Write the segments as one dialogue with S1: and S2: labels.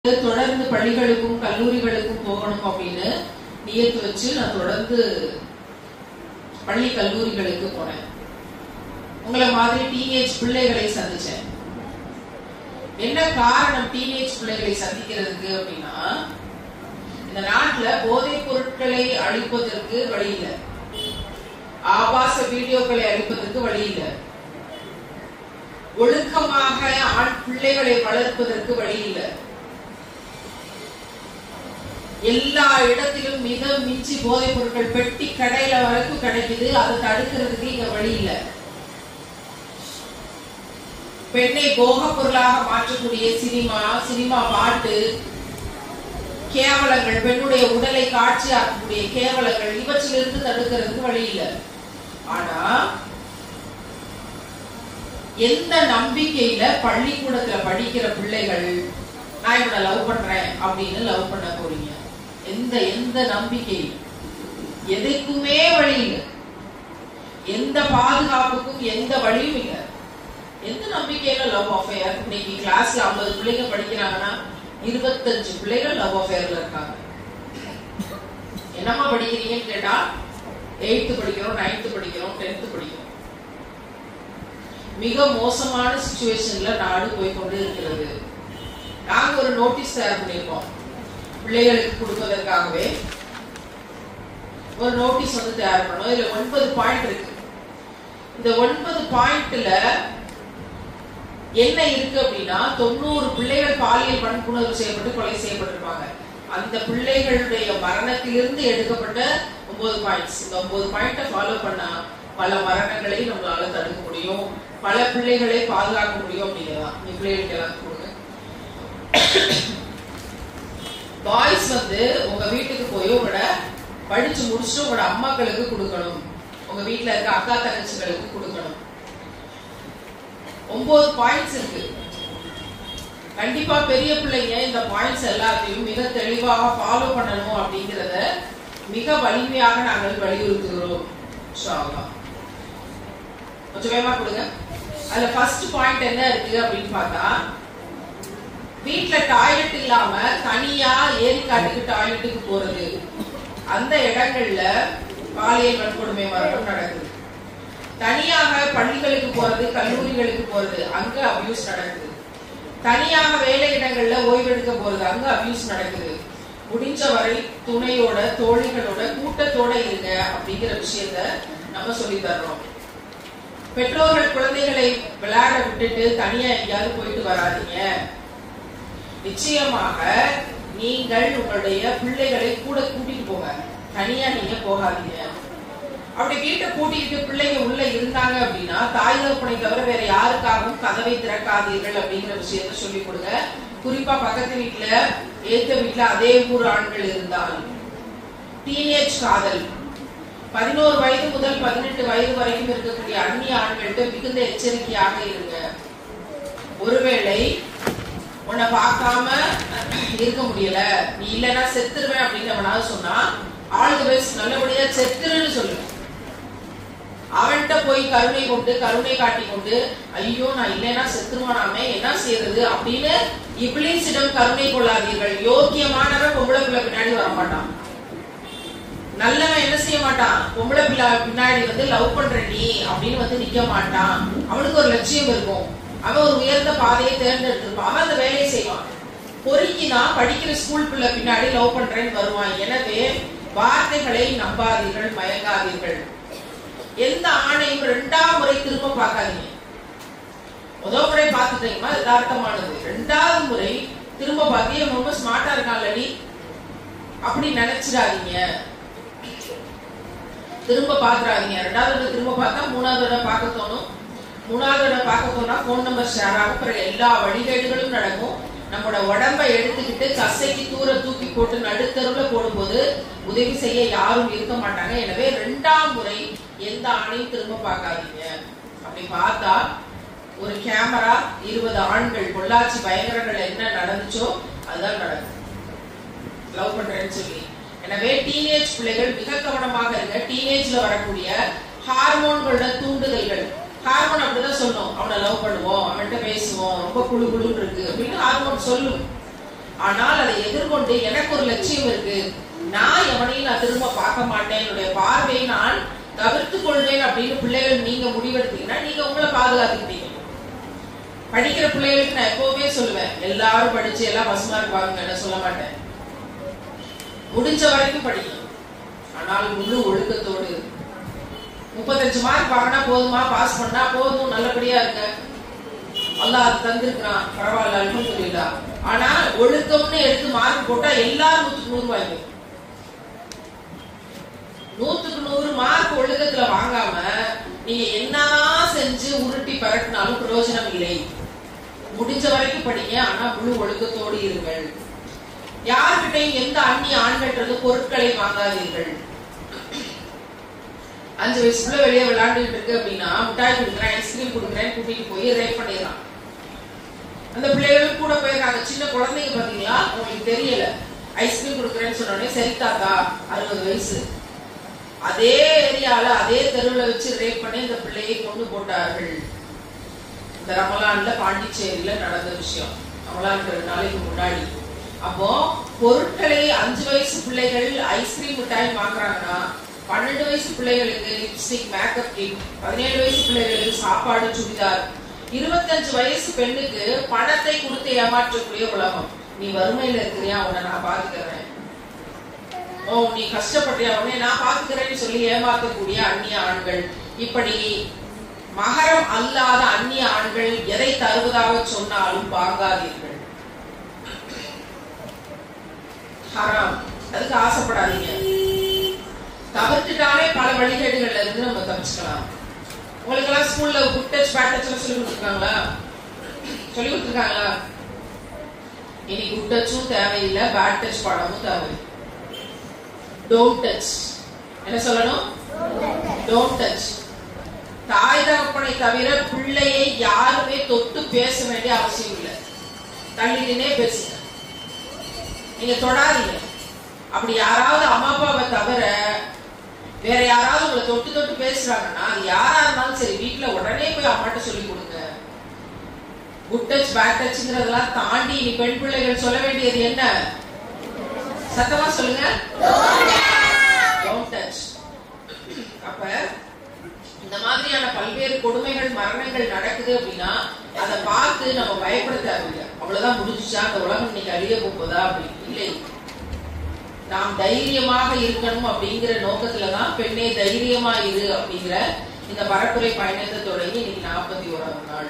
S1: தொடர்ந்து பள்ளிகளுக்கும் கல்லூரிகளுக்கும் போகணும் அப்படின்னு நியத்து வச்சு நான் தொடர்ந்து பள்ளி கல்லூரிகளுக்கு போனேன் உங்களை மாதிரி டீனேஜ் பிள்ளைகளை சந்திச்சேன் என்ன காரணம் டீனேஜ் பிள்ளைகளை சந்திக்கிறதுக்கு அப்படின்னா இந்த நாட்டுல போதைப் பொருட்களை அழிப்பதற்கு வழி இல்லை ஆபாச வீடியோக்களை அழிப்பதற்கு வழி இல்லை ஒழுக்கமாக ஆண் பிள்ளைகளை வளர்ப்பதற்கு வழி இல்லை எல்லா இடத்திலும் மிக மிஞ்சி போதைப் பொருட்கள் பெட்டி கடையில வரைக்கும் கிடைக்குது அதை தடுக்கிறதுக்கு இங்க வழி இல்லை பெண்ணை போக பொருளாக மாற்றக்கூடிய சினிமா சினிமா பாட்டு கேவலங்கள் பெண்ணுடைய உடலை காட்சியாக்கக்கூடிய கேவலங்கள் இவற்றிலிருந்து தடுக்கிறதுக்கு வழி இல்லை ஆனா எந்த நம்பிக்கையில பள்ளிக்கூடத்துல படிக்கிற பிள்ளைகள் நான் இவனை லவ் பண்றேன் அப்படின்னு லவ் பண்ண போறீங்க எந்த எந்த நம்பிக்கை எதுக்குமே வழி இல்லை எந்த பாதுகாப்புக்கும் எந்த வழியும் இல்லை எந்த நம்பிக்கையில லவ் அஃபேர் இன்னைக்கு கிளாஸ்ல ஐம்பது பிள்ளைங்க படிக்கிறாங்கன்னா இருபத்தஞ்சு பிள்ளைகள் லவ் அஃபேர்ல இருக்காங்க என்னம்மா படிக்கிறீங்கன்னு கேட்டா எயித்து படிக்கிறோம் நைன்த்து படிக்கிறோம் டென்த்து படிக்கிறோம் மிக மோசமான சுச்சுவேஷன்ல நாடு போய் கொண்டு இருக்கிறது நாங்க ஒரு நோட்டீஸ் தயார் பண்ணியிருக்கோம் பிள்ளைகளுக்கு கொடுப்பதற்காகவே ஒரு நோட்டீஸ் வந்து தயார் பண்ணோம் இதுல ஒன்பது பாயிண்ட் இருக்கு இந்த ஒன்பது பாயிண்ட்ல என்ன இருக்கு அப்படின்னா தொண்ணூறு பிள்ளைகள் பாலியல் வன்புணர்வு செய்யப்பட்டு கொலை செய்யப்பட்டிருப்பாங்க அந்த பிள்ளைகளுடைய மரணத்திலிருந்து எடுக்கப்பட்ட ஒன்பது பாயிண்ட்ஸ் இந்த ஒன்பது பாயிண்ட ஃபாலோ பண்ணா பல மரணங்களை நம்மளால தடுக்க முடியும் பல பிள்ளைகளை பாதுகாக்க முடியும் அப்படிங்கிறதான் நீ பிள்ளைகளுக்கு எல்லாத்துக்கும் கொடுங்க பாய்ஸ் வந்து உங்க வீட்டுக்கு போய் உங்களோட படிச்சு முடிச்சுட்டு உங்களோட அம்மாக்களுக்கு கொடுக்கணும் உங்க வீட்டுல இருக்க அக்கா தங்கச்சிகளுக்கு கொடுக்கணும் ஒன்பது பாயிண்ட்ஸ் இருக்கு கண்டிப்பா பெரிய பிள்ளைங்க இந்த பாயிண்ட்ஸ் எல்லாத்தையும் மிக தெளிவாக ஃபாலோ பண்ணணும் அப்படிங்கறத மிக வலிமையாக நாங்கள் வலியுறுத்துகிறோம் இன்ஷா அல்லாஹ். கொஞ்சம் வேகமா கொடுங்க அதுல ஃபர்ஸ்ட் பாயிண்ட் என்ன இருக்கு அப்படின்னு பார்த்தா வீட்ல டாய்லெட் இல்லாம தனியா ஏரிக்காட்டுக்கு டாய்லெட்டுக்கு போறது அந்த இடங்கள்ல பாலியல் வன்கொடுமை மரணம் நடக்குது தனியாக பள்ளிகளுக்கு போறது கல்லூரிகளுக்கு போறது அங்க அபியூஸ் நடக்குது தனியாக வேலை இடங்கள்ல ஓய்வெடுக்க போறது அங்க அபியூஸ் நடக்குது முடிஞ்ச வரை துணையோட தோழிகளோட கூட்டத்தோட இருங்க அப்படிங்கிற விஷயத்த நம்ம சொல்லி தர்றோம் பெற்றோர்கள் குழந்தைகளை விளையாட விட்டுட்டு தனியா எங்கேயாவது போயிட்டு வராதீங்க நிச்சயமாக நீங்கள் உங்களுடைய பிள்ளைகளை கூட கூட்டிட்டு போங்க தனியா நீங்க போகாதீங்க அப்படி வீட்டை கூட்டிட்டு பிள்ளைங்க உள்ள இருந்தாங்க அப்படின்னா தாய் தகப்பனை தவிர வேற யாருக்காகவும் கதவை திறக்காதீர்கள் அப்படிங்கிற விஷயத்த சொல்லி கொடுங்க குறிப்பா பக்கத்து வீட்டுல ஏத்த வீட்டுல அதே ஊர் ஆண்கள் இருந்தால் டீனேஜ் காதல் பதினோரு வயது முதல் பதினெட்டு வயது வரைக்கும் இருக்கக்கூடிய அந்நிய ஆண்கள்கிட்ட மிகுந்த எச்சரிக்கையாக இருங்க ஒருவேளை உன்னை பார்க்காம இருக்க முடியல நீ இல்லைன்னா செத்துருவேன் அப்படின்னு அவனாவது சொன்னா ஆளுக்கு பெஸ்ட் நல்லபடியா செத்துருன்னு சொல்லு அவன்கிட்ட போய் கருணை கொண்டு கருணை காட்டி கொண்டு ஐயோ நான் இல்லைன்னா செத்துருவானாமே என்ன செய்யறது அப்படின்னு இப்ளீஸிடம் கருணை கொள்ளாதீர்கள் யோக்கியமானவன் பொம்பளை பிள்ளை பின்னாடி வர மாட்டான் நல்லவன் என்ன செய்ய மாட்டான் பொம்பளை பிள்ளை பின்னாடி வந்து லவ் பண்ற நீ அப்படின்னு வந்து நிக்க மாட்டான் அவனுக்கு ஒரு லட்சியம் இருக்கும் அவன் ஒரு உயர்ந்த பாதையை தேர்ந்தெடுத்திருப்பான் அவன் அந்த வேலையை செய்வான் பொறுக்கி தான் படிக்கிற ஸ்கூல் பிள்ளை பின்னாடி லவ் பண்றேன்னு வருவான் எனவே வார்த்தைகளை நம்பாதீர்கள் மயங்காதீர்கள் எந்த ஆணையும் ரெண்டாம் முறை திரும்ப பார்க்காதீங்க முதல் முறை பார்த்துட்டீங்கன்னா யதார்த்தமானது ரெண்டாவது முறை திரும்ப பார்த்து இவன் ரொம்ப ஸ்மார்ட்டா இருக்கான்லடி அப்படி நினைச்சிடாதீங்க திரும்ப பாத்துறாதீங்க ரெண்டாவது தடவை திரும்ப பார்த்தா மூணாவது தடவை பார்க்க தோணும் மூணாவது தடவை பார்க்க தோணா போன் நம்பர் ஷேர் ஆகும் பிறகு எல்லா வழிகேடுகளும் நடக்கும் நம்மளோட உடம்பை எடுத்துக்கிட்டு கசைக்கு தூர தூக்கி போட்டு நடுத்தருவுல போடும்போது உதவி செய்ய யாரும் இருக்க மாட்டாங்க எனவே ரெண்டாம் முறை எந்த ஆணையும் திரும்ப பார்க்காதீங்க அப்படி பார்த்தா ஒரு கேமரா இருபது ஆண்கள் பொள்ளாச்சி பயங்கரங்கள் என்ன நடந்துச்சோ அதுதான் நடக்கும் லவ் பண்றேன்னு சொல்லி எனவே டீனேஜ் பிள்ளைகள் மிக கவனமாக இருங்க டீனேஜ்ல வரக்கூடிய ஹார்மோன்களோட தூண்டுதல்கள் ஹார்மோன் அப்படிதான் சொல்லும் அவனை லவ் பண்ணுவோம் அவன்கிட்ட பேசுவோம் ரொம்ப குழு குழுன்னு இருக்கு அப்படின்னு ஹார்மோன் சொல்லும் ஆனால் அதை எதிர்கொண்டு எனக்கு ஒரு லட்சியம் இருக்கு நான் எவனையும் நான் திரும்ப பார்க்க மாட்டேன் என்னுடைய பார்வையை நான் தவிர்த்து கொள்வேன் அப்படின்னு பிள்ளைகள் நீங்க முடிவெடுத்தீங்கன்னா நீங்க உங்களை பாதுகாத்துக்கிட்டீங்க படிக்கிற பிள்ளைகளுக்கு நான் எப்பவுமே சொல்லுவேன் எல்லாரும் படிச்சு எல்லாம் பஸ் மார்க் வாங்குங்க சொல்ல மாட்டேன் முடிஞ்ச வரைக்கும் படிக்கணும் ஆனால் முழு ஒழுக்கத்தோடு முப்பத்தஞ்சு மார்க் வாங்கினா போதுமா பாஸ் பண்ணா போதும் நல்லபடியா இருக்க அல்லாஹ் அது தந்திருக்கிறான் பரவாயில்ல அல்ஹம்துலில்லா ஆனா ஒழுக்கம்னு எடுத்து மார்க் போட்டா எல்லாரும் நூத்துக்கு நூறு வாங்கி நூத்துக்கு நூறு மார்க் ஒழுக்கத்துல வாங்காம நீங்க என்னதான் செஞ்சு உருட்டி பரட்டினாலும் பிரயோஜனம் இல்லை முடிஞ்ச வரைக்கும் படிங்க ஆனா முழு ஒழுக்கத்தோடு இருங்கள் யார்கிட்டையும் எந்த அந்நிய ஆண்கள்ன்றது பொருட்களை வாங்காதீர்கள் அஞ்சு வயசுக்குள்ள வெளியே விளையாண்டுட்டு இருக்கு அப்படின்னா மிட்டாய் கொடுக்குறேன் ஐஸ்கிரீம் கொடுக்குறேன் கூட்டிட்டு போய் ரேப் பண்ணிடுறான் அந்த பிள்ளைகளும் கூட போயிருக்காங்க சின்ன குழந்தைங்க பாத்தீங்களா உங்களுக்கு தெரியல ஐஸ்கிரீம் கொடுக்குறேன்னு சொன்னோடனே சரி தாத்தா அறுபது வயசு அதே ஏரியால அதே தெருவுல வச்சு ரேப் பண்ணி இந்த பிள்ளையை கொண்டு போட்டார்கள் இந்த ரமலான்ல பாண்டிச்சேரியில நடந்த விஷயம் ரமலான் ரெண்டு நாளைக்கு முன்னாடி அப்போ பொருட்களை அஞ்சு வயசு பிள்ளைகள் ஐஸ்கிரீம் மிட்டாய் வாங்குறாங்கன்னா பன்னெண்டு வயசு பிள்ளைகளுக்கு லிப்ஸ்டிக் மேக்கப் கிட் பதினேழு வயசு பிள்ளைகளுக்கு சாப்பாடு சுடிதார் இருபத்தஞ்சு வயசு பெண்ணுக்கு பணத்தை கொடுத்து ஏமாற்றக்கூடிய உலகம் நீ வறுமையில இருக்கிறியா உன்னை நான் பாத்துக்கிறேன் ஓ நீ கஷ்டப்படுறியா உடனே நான் பாத்துக்கிறேன்னு சொல்லி ஏமாத்தக்கூடிய அந்நிய ஆண்கள் இப்படி மகரம் அல்லாத அந்நிய ஆண்கள் எதை தருவதாக சொன்னாலும் வாங்காதீர்கள் ஹராம் அதுக்கு ஆசைப்படாதீங்க தவிர்த்துட்டாலே பல வழிகேடுகள்ல இருந்து நம்ம தப்பிச்சுக்கலாம் உங்களுக்கு எல்லாம் ஸ்கூல்ல குட் டச் பேட் டச் சொல்லி கொடுத்துருக்காங்களா சொல்லி கொடுத்துருக்காங்களா இனி குட் டச்சும் தேவையில்லை பேட் டச் பாடமும் தேவையில்லை டோன்ட் டச் என்ன சொல்லணும் டோன்ட் டச் தாய் தகப்பனை தவிர பிள்ளையை யாருமே தொட்டு பேச வேண்டிய அவசியம் இல்லை தள்ளினே பேசுங்க நீங்க தொடாதீங்க அப்படி யாராவது அம்மா அப்பாவை தவிர வேற யாராவது உங்களை தொட்டு தொட்டு பேசுறாங்கன்னா அது யாரா இருந்தாலும் சரி வீட்டுல உடனே போய் அம்மாட்ட சொல்லி கொடுங்க குட் டச் பேட் டச்ங்கிறதெல்லாம் தாண்டி இனி பெண் பிள்ளைகள் சொல்ல வேண்டியது என்ன சத்தமா சொல்லுங்க டோன்ட் டச் அப்ப இந்த மாதிரியான பல்வேறு கொடுமைகள் மரணங்கள் நடக்குது அப்படின்னா அதை பார்த்து நம்ம பயப்பட தேவையில்லை அவ்வளவுதான் முடிஞ்சுச்சா அந்த உலகம் இன்னைக்கு அழிய போகுதா அப்படின்னு இல்லை நாம் தைரியமாக இருக்கணும் அப்படிங்கிற நோக்கத்துலதான் பெண்ணே தைரியமா இரு அப்படிங்கிற இந்த பரப்புரை பயணத்தை தொடங்கி இன்னைக்கு நாற்பத்தி ஓராவது நாள்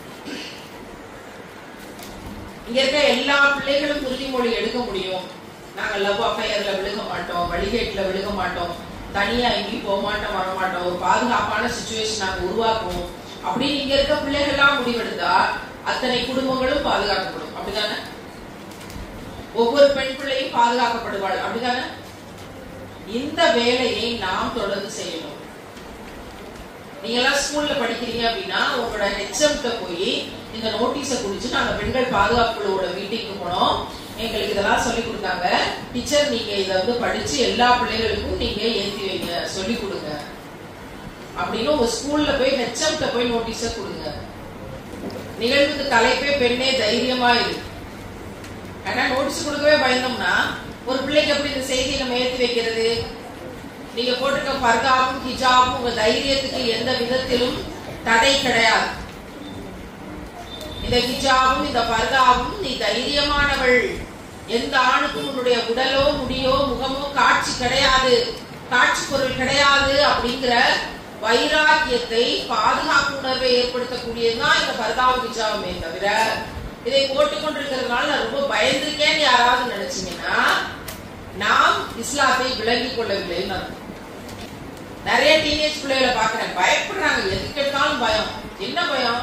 S1: இங்க இருக்க எல்லா பிள்ளைகளும் உறுதிமொழி எடுக்க முடியும் நாங்க லவ் அஃபையர்ல விழுக மாட்டோம் வழிகேட்டுல விழுக மாட்டோம் தனியா எங்கேயும் போக மாட்டோம் வர மாட்டோம் ஒரு பாதுகாப்பான சுச்சுவேஷன் நாங்க உருவாக்குவோம் அப்படின்னு இங்க இருக்க பிள்ளைகள்லாம் முடிவெடுத்தா அத்தனை குடும்பங்களும் பாதுகாக்கப்படும் அப்படிதானே ஒவ்வொரு பெண் பிள்ளையும் பாதுகாக்கப்படுவாள் அப்படிதானே இந்த வேலையை நாம் தொடர்ந்து செய்யணும் நீங்க எல்லாம் ஸ்கூல்ல படிக்கிறீங்க அப்படின்னா உங்களோட ஹெச்எம்கிட்ட போய் இந்த நோட்டீஸை குடிச்சு நாங்க பெண்கள் பாதுகாப்பு குழுவோட மீட்டிங்க்கு போனோம் எங்களுக்கு இதெல்லாம் சொல்லி கொடுத்தாங்க டீச்சர் நீங்க இதை வந்து படிச்சு எல்லா பிள்ளைகளுக்கும் நீங்க ஏத்தி வைங்க சொல்லி கொடுங்க அப்படின்னு உங்க ஸ்கூல்ல போய் ஹெச்எம்கிட்ட போய் நோட்டீஸை கொடுங்க நிகழ்வுக்கு தலைப்பே பெண்ணே தைரியமா இரு ஆனா நோட்டீஸ் கொடுக்கவே பயந்தோம்னா ஒரு பிள்ளைக்கு எப்படி இந்த செய்தியை நம்ம ஏத்தி வைக்கிறது நீங்க போட்டிருக்க பர்தாவும் ஹிஜாபும் உங்க தைரியத்துக்கு எந்த விதத்திலும் தடை கிடையாது இந்த ஹிஜாபும் இந்த பர்தாவும் நீ தைரியமானவள் எந்த ஆணுக்கும் உன்னுடைய உடலோ முடியோ முகமோ காட்சி கிடையாது காட்சி பொருள் கிடையாது அப்படிங்கிற வைராக்கியத்தை பாதுகாப்பு உணர்வை ஏற்படுத்தக்கூடியதுதான் இந்த பர்தாவும் ஹிஜாபுமே தவிர இதை போட்டுக் கொண்டிருக்கிறதுனால நான் ரொம்ப பயந்திருக்கேன்னு யாராவது நினைச்சீங்கன்னா நாம் இஸ்லாத்தை விளங்கிக் கொள்ளவில்லைன்னு அர்த்தம். நிறைய டீனேஜ் பிள்ளைகளை பாக்குறேன் பயப்படுறாங்க எதுக்கு எடுத்தாலும் பயம் என்ன பயம்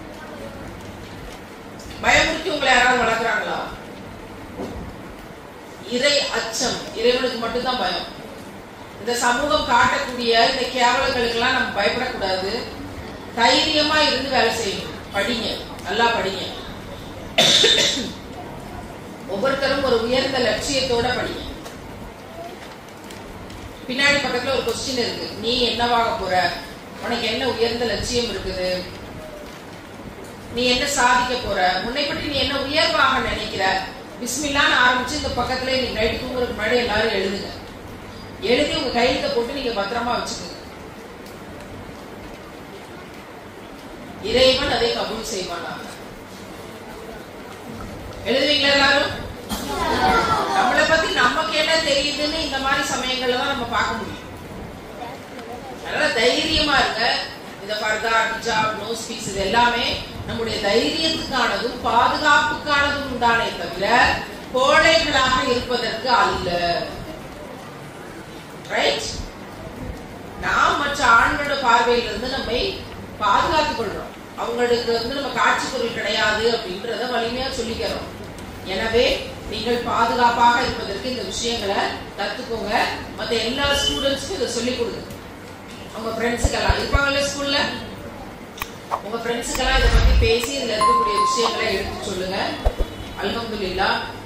S1: பயமுறுத்தி உங்களை யாராவது வளர்க்குறாங்களா இறை அச்சம் இறைவனுக்கு மட்டும்தான் பயம் இந்த சமூகம் காட்டக்கூடிய இந்த கேவலங்களுக்கெல்லாம் நம்ம பயப்படக்கூடாது தைரியமா இருந்து வேலை செய்யணும் படிங்க நல்லா படிங்க ஒவ்வொருத்தரும் ஒரு உயர்ந்த லட்சியத்தோட படிங்க பின்னாடி பக்கத்துல ஒரு கொஸ்டின் இருக்கு நீ என்னவாக போற உனக்கு என்ன உயர்ந்த லட்சியம் இருக்குது நீ என்ன சாதிக்க போற உன்னை பற்றி நீ என்ன உயர்வாக நினைக்கிற பிஸ்மில்லான்னு ஆரம்பிச்சு இந்த பக்கத்துல இன்னைக்கு நைட்டு தூங்குறதுக்கு முன்னாடி எல்லாரும் எழுதுங்க எழுதி உங்க கையெழுத்த போட்டு நீங்க பத்திரமா வச்சுக்கோங்க இறைவன் அதை கபூல் செய்வானாக எழுதுவீங்களா எல்லாரும் நம்மளை பத்தி நமக்கு என்ன தெரியுதுன்னு இந்த மாதிரி சமயங்கள்ல தான் நம்ம பார்க்க முடியும் அதனால தைரியமா இருங்க இந்த பர்தா ஹிஜாப் நோஸ் பீஸ் இது எல்லாமே நம்முடைய தைரியத்துக்கானதும் பாதுகாப்புக்கானதும் உண்டானே தவிர கோழைகளாக இருப்பதற்கு அல்ல ரைட் நாம் மற்ற ஆண்களோட பார்வையிலிருந்து நம்மை பாதுகாத்துக் கொள்றோம் அவங்களுக்கு வந்து நம்ம காட்சி பொருள் கிடையாது அப்படின்றத வலிமையா சொல்லிக்கிறோம் எனவே நீங்கள் பாதுகாப்பாக இருப்பதற்கு இந்த விஷயங்களை கத்துக்கோங்க மத்த எல்லா ஸ்டூடெண்ட்ஸ்க்கும் இதை சொல்லிக் கொடுங்க உங்க ஃப்ரெண்ட்ஸுக்கெல்லாம் இருப்பாங்கல்ல ஸ்கூல்ல உங்க ஃப்ரெண்ட்ஸுக்கெல்லாம் இதை பத்தி பேசி இதுல இருக்கக்கூடிய விஷயங்களை எடுத்து சொல்லுங்க அல்ஹம்துலில்லாஹ்